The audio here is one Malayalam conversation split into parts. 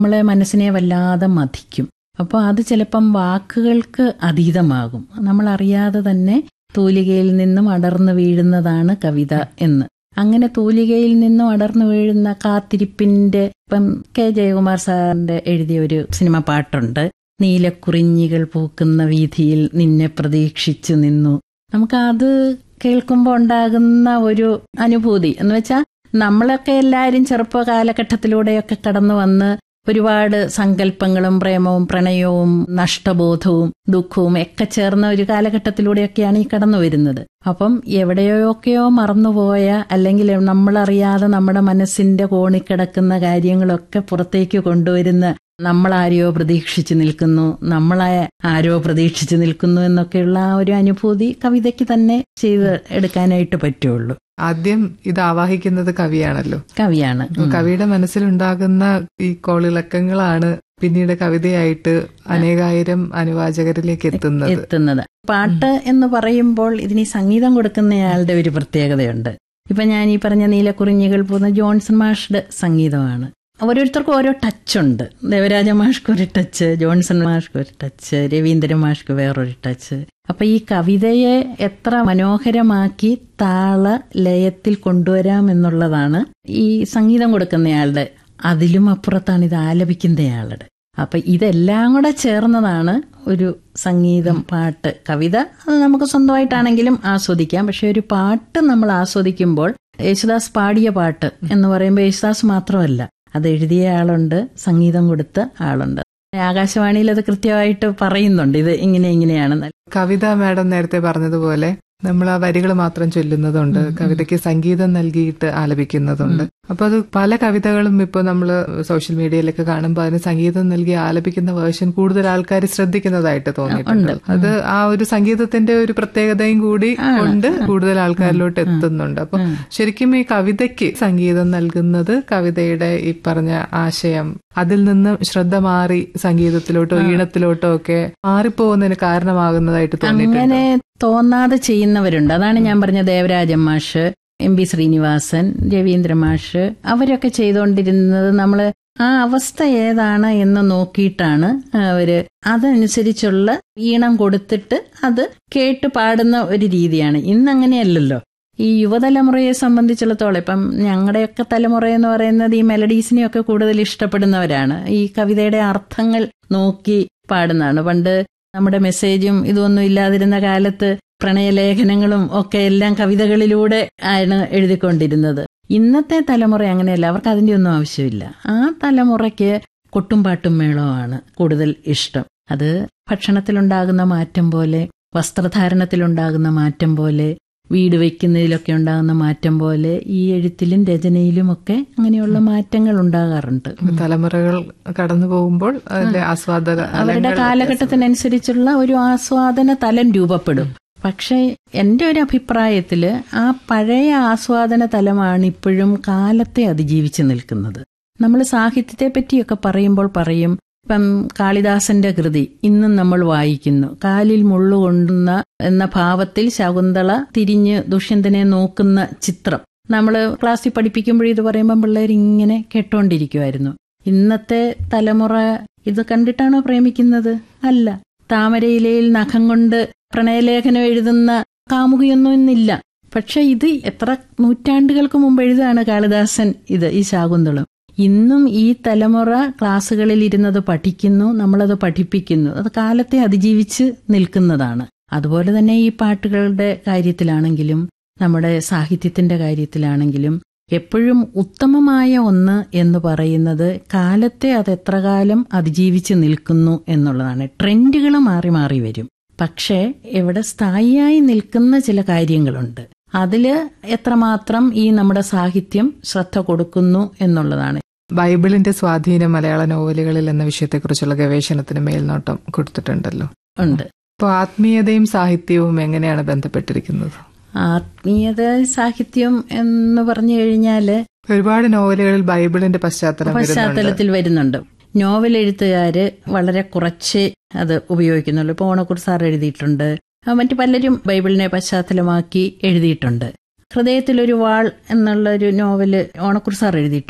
നമ്മളെ മനസ്സിനെ വല്ലാതെ മതിക്കും അപ്പോൾ അത് ചിലപ്പം വാക്കുകൾക്ക് അതീതമാകും നമ്മൾ അറിയാതെ തന്നെ തൂലികയിൽ നിന്നും അടർന്നു വീഴുന്നതാണ് കവിത എന്ന് അങ്ങനെ തൂലികയിൽ നിന്നും അടർന്നു വീഴുന്ന കാത്തിരിപ്പിന്റെ ഇപ്പം കെ ജയകുമാർ സാറിന്റെ എഴുതിയ ഒരു സിനിമ പാട്ടുണ്ട് നീലക്കുറിഞ്ഞികൾ പൂക്കുന്ന വീതിയിൽ നിന്നെ പ്രതീക്ഷിച്ചു നിന്നു നമുക്ക് അത് കേൾക്കുമ്പോൾ ഉണ്ടാകുന്ന ഒരു അനുഭൂതി എന്ന് വെച്ചാൽ നമ്മളൊക്കെ എല്ലാവരും ചെറുപ്പ കാലഘട്ടത്തിലൂടെയൊക്കെ കടന്നു വന്ന് ഒരുപാട് സങ്കല്പങ്ങളും പ്രേമവും പ്രണയവും നഷ്ടബോധവും ദുഃഖവും ഒക്കെ ചേർന്ന ഒരു കാലഘട്ടത്തിലൂടെയൊക്കെയാണ് ഈ കടന്നു വരുന്നത് അപ്പം എവിടെയൊക്കെയോ മറന്നുപോയ അല്ലെങ്കിൽ നമ്മളറിയാതെ നമ്മുടെ മനസ്സിന്റെ കോണിക്കിടക്കുന്ന കാര്യങ്ങളൊക്കെ പുറത്തേക്ക് കൊണ്ടുവരുന്ന നമ്മളാരെയോ പ്രതീക്ഷിച്ചു നിൽക്കുന്നു നമ്മളെ ആരോ പ്രതീക്ഷിച്ചു നിൽക്കുന്നു എന്നൊക്കെയുള്ള ആ ഒരു അനുഭൂതി കവിതയ്ക്ക് തന്നെ ചെയ്ത് എടുക്കാനായിട്ട് പറ്റുള്ളൂ ആദ്യം ഇത് ആവാഹിക്കുന്നത് കവിയാണല്ലോ കവിയാണ് അപ്പൊ കവിയുടെ മനസ്സിലുണ്ടാകുന്ന ഈ കോളിളക്കങ്ങളാണ് പിന്നീട് കവിതയായിട്ട് അനേകായിരം അനുവാചകരിലേക്ക് എത്തുന്നത് എത്തുന്നത് പാട്ട് എന്ന് പറയുമ്പോൾ ഇതിന് ഈ സംഗീതം കൊടുക്കുന്നയാളുടെ ഒരു പ്രത്യേകതയുണ്ട് ഇപ്പൊ ഞാൻ ഈ പറഞ്ഞ നീലക്കുറിഞ്ഞികൾ പോകുന്ന ജോൺസൺ മാഷ്യുടെ സംഗീതമാണ് ഓരോരുത്തർക്കും ഓരോ ടച്ച് ഉണ്ട് ദേവരാജ മാഷ്ക്ക് ഒരു ടച്ച് ജോൺസൺ മാഷ്ക്ക് ഒരു ടച്ച് രവീന്ദ്രൻ മാഷ്ക്ക് വേറൊരു ടച്ച് അപ്പൊ ഈ കവിതയെ എത്ര മനോഹരമാക്കി താള ലയത്തിൽ കൊണ്ടുവരാം എന്നുള്ളതാണ് ഈ സംഗീതം കൊടുക്കുന്നയാളുടെ അതിലും അപ്പുറത്താണ് ഇത് ആലപിക്കുന്നയാളുടെ അപ്പൊ ഇതെല്ലാം കൂടെ ചേർന്നതാണ് ഒരു സംഗീതം പാട്ട് കവിത അത് നമുക്ക് സ്വന്തമായിട്ടാണെങ്കിലും ആസ്വദിക്കാം പക്ഷെ ഒരു പാട്ട് നമ്മൾ ആസ്വദിക്കുമ്പോൾ യേശുദാസ് പാടിയ പാട്ട് എന്ന് പറയുമ്പോൾ യേശുദാസ് മാത്രമല്ല അത് എഴുതിയ ആളുണ്ട് സംഗീതം കൊടുത്ത ആളുണ്ട് ആകാശവാണിയിൽ അത് കൃത്യമായിട്ട് പറയുന്നുണ്ട് ഇത് ഇങ്ങനെ ഇങ്ങനെയാണെന്ന് കവിത മാഡം നേരത്തെ പറഞ്ഞതുപോലെ നമ്മൾ ആ വരികൾ മാത്രം ചൊല്ലുന്നതുണ്ട് കവിതയ്ക്ക് സംഗീതം നൽകിയിട്ട് ആലപിക്കുന്നതുണ്ട് അപ്പൊ അത് പല കവിതകളും ഇപ്പൊ നമ്മൾ സോഷ്യൽ മീഡിയയിലൊക്കെ കാണുമ്പോൾ അതിന് സംഗീതം നൽകി ആലപിക്കുന്ന വേർഷൻ കൂടുതൽ ആൾക്കാർ ശ്രദ്ധിക്കുന്നതായിട്ട് തോന്നിയിട്ടുണ്ട് അത് ആ ഒരു സംഗീതത്തിന്റെ ഒരു പ്രത്യേകതയും കൂടി കൊണ്ട് കൂടുതൽ ആൾക്കാരിലോട്ട് എത്തുന്നുണ്ട് അപ്പൊ ശരിക്കും ഈ കവിതയ്ക്ക് സംഗീതം നൽകുന്നത് കവിതയുടെ ഈ പറഞ്ഞ ആശയം അതിൽ നിന്ന് ശ്രദ്ധ മാറി സംഗീതത്തിലോട്ടോ ഈണത്തിലോട്ടോ ഒക്കെ മാറിപ്പോകുന്നതിന് കാരണമാകുന്നതായിട്ട് തോന്നിയിട്ടുണ്ട് അങ്ങനെ തോന്നാതെ ചെയ്യുന്നവരുണ്ട് അതാണ് ഞാൻ പറഞ്ഞ ദേവരാജൻ മാഷ് എം പി ശ്രീനിവാസൻ രവീന്ദ്ര മാഷ് അവരൊക്കെ ചെയ്തുകൊണ്ടിരുന്നത് നമ്മൾ ആ അവസ്ഥ ഏതാണ് എന്ന് നോക്കിയിട്ടാണ് അവര് അതനുസരിച്ചുള്ള ഈണം കൊടുത്തിട്ട് അത് കേട്ട് പാടുന്ന ഒരു രീതിയാണ് ഇന്ന് അങ്ങനെയല്ലല്ലോ ഈ യുവതലമുറയെ സംബന്ധിച്ചിടത്തോളം ഇപ്പം ഞങ്ങളുടെയൊക്കെ തലമുറ എന്ന് പറയുന്നത് ഈ മെലഡീസിനെയൊക്കെ കൂടുതൽ ഇഷ്ടപ്പെടുന്നവരാണ് ഈ കവിതയുടെ അർത്ഥങ്ങൾ നോക്കി പാടുന്നതാണ് പണ്ട് നമ്മുടെ മെസ്സേജും ഇതൊന്നും ഇല്ലാതിരുന്ന കാലത്ത് പ്രണയലേഖനങ്ങളും ഒക്കെ എല്ലാം കവിതകളിലൂടെ ആണ് എഴുതിക്കൊണ്ടിരുന്നത് ഇന്നത്തെ തലമുറ അങ്ങനെയല്ല അവർക്ക് അതിന്റെ ഒന്നും ആവശ്യമില്ല ആ തലമുറയ്ക്ക് കൊട്ടും പാട്ടും മേളവുമാണ് കൂടുതൽ ഇഷ്ടം അത് ഭക്ഷണത്തിലുണ്ടാകുന്ന മാറ്റം പോലെ വസ്ത്രധാരണത്തിലുണ്ടാകുന്ന മാറ്റം പോലെ വീട് വയ്ക്കുന്നതിലൊക്കെ ഉണ്ടാകുന്ന മാറ്റം പോലെ ഈ എഴുത്തിലും രചനയിലും ഒക്കെ അങ്ങനെയുള്ള മാറ്റങ്ങൾ ഉണ്ടാകാറുണ്ട് തലമുറകൾ കടന്നു പോകുമ്പോൾ അതിന്റെ ആസ്വാദക അവരുടെ കാലഘട്ടത്തിനനുസരിച്ചുള്ള ഒരു ആസ്വാദന തലം രൂപപ്പെടും പക്ഷേ എൻ്റെ ഒരു അഭിപ്രായത്തിൽ ആ പഴയ ആസ്വാദന തലമാണ് ഇപ്പോഴും കാലത്തെ അതിജീവിച്ച് നിൽക്കുന്നത് നമ്മൾ സാഹിത്യത്തെ പറ്റിയൊക്കെ പറയുമ്പോൾ പറയും ഇപ്പം കാളിദാസന്റെ കൃതി ഇന്നും നമ്മൾ വായിക്കുന്നു കാലിൽ മുള്ളുകൊണ്ടുന്ന എന്ന ഭാവത്തിൽ ശകുന്തള തിരിഞ്ഞ് ദുഷ്യന്തനെ നോക്കുന്ന ചിത്രം നമ്മൾ ക്ലാസ്സിൽ പഠിപ്പിക്കുമ്പോൾ ഇത് പറയുമ്പം പിള്ളേർ ഇങ്ങനെ കേട്ടോണ്ടിരിക്കുമായിരുന്നു ഇന്നത്തെ തലമുറ ഇത് കണ്ടിട്ടാണോ പ്രേമിക്കുന്നത് അല്ല താമരയിലയിൽ നഖം കൊണ്ട് പ്രണയലേഖനം എഴുതുന്ന കാമുകിയൊന്നും ഇന്നില്ല പക്ഷെ ഇത് എത്ര നൂറ്റാണ്ടുകൾക്ക് മുമ്പ് എഴുതാണ് കാളിദാസൻ ഇത് ഈ ശാകുന്തളം ഇന്നും ഈ തലമുറ ക്ലാസ്സുകളിൽ ഇരുന്നത് പഠിക്കുന്നു നമ്മളത് പഠിപ്പിക്കുന്നു അത് കാലത്തെ അതിജീവിച്ച് നിൽക്കുന്നതാണ് അതുപോലെ തന്നെ ഈ പാട്ടുകളുടെ കാര്യത്തിലാണെങ്കിലും നമ്മുടെ സാഹിത്യത്തിന്റെ കാര്യത്തിലാണെങ്കിലും എപ്പോഴും ഉത്തമമായ ഒന്ന് എന്ന് പറയുന്നത് കാലത്തെ അത് എത്ര കാലം അതിജീവിച്ച് നിൽക്കുന്നു എന്നുള്ളതാണ് ട്രെൻഡുകൾ മാറി മാറി വരും പക്ഷേ ഇവിടെ സ്ഥായിയായി നിൽക്കുന്ന ചില കാര്യങ്ങളുണ്ട് അതില് എത്രമാത്രം ഈ നമ്മുടെ സാഹിത്യം ശ്രദ്ധ കൊടുക്കുന്നു എന്നുള്ളതാണ് ബൈബിളിന്റെ സ്വാധീനം മലയാള നോവലുകളിൽ എന്ന വിഷയത്തെക്കുറിച്ചുള്ള ഗവേഷണത്തിന് മേൽനോട്ടം കൊടുത്തിട്ടുണ്ടല്ലോ ഉണ്ട് അപ്പോൾ ആത്മീയതയും സാഹിത്യവും എങ്ങനെയാണ് ബന്ധപ്പെട്ടിരിക്കുന്നത് ആത്മീയത സാഹിത്യം എന്ന് പറഞ്ഞു കഴിഞ്ഞാല് ഒരുപാട് നോവലുകളിൽ ബൈബിളിന്റെ പശ്ചാത്തലം വരുന്നുണ്ട് പശ്ചാത്തലത്തിൽ വരുന്നുണ്ട് നോവൽ എഴുത്തുകാര് വളരെ കുറച്ചേ അത് ഉപയോഗിക്കുന്നുള്ളൂ ഇപ്പൊ ഓണക്കൂർ സാർ എഴുതിയിട്ടുണ്ട് ആ, മറ്റു പലരും ബൈബിളിനെ പശ്ചാത്തലമാക്കി എഴുതിയിട്ടുണ്ട് ഹൃദയത്തിലൊരു വാൾ എന്നുള്ള ഒരു നോവല് ഓണക്കൂർ സാർ എഴുതിയിട്ടുണ്ട്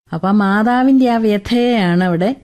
അപ്പൊ ആ മാതാവിന്റെ ആ വ്യഥയാണ് അവിടെ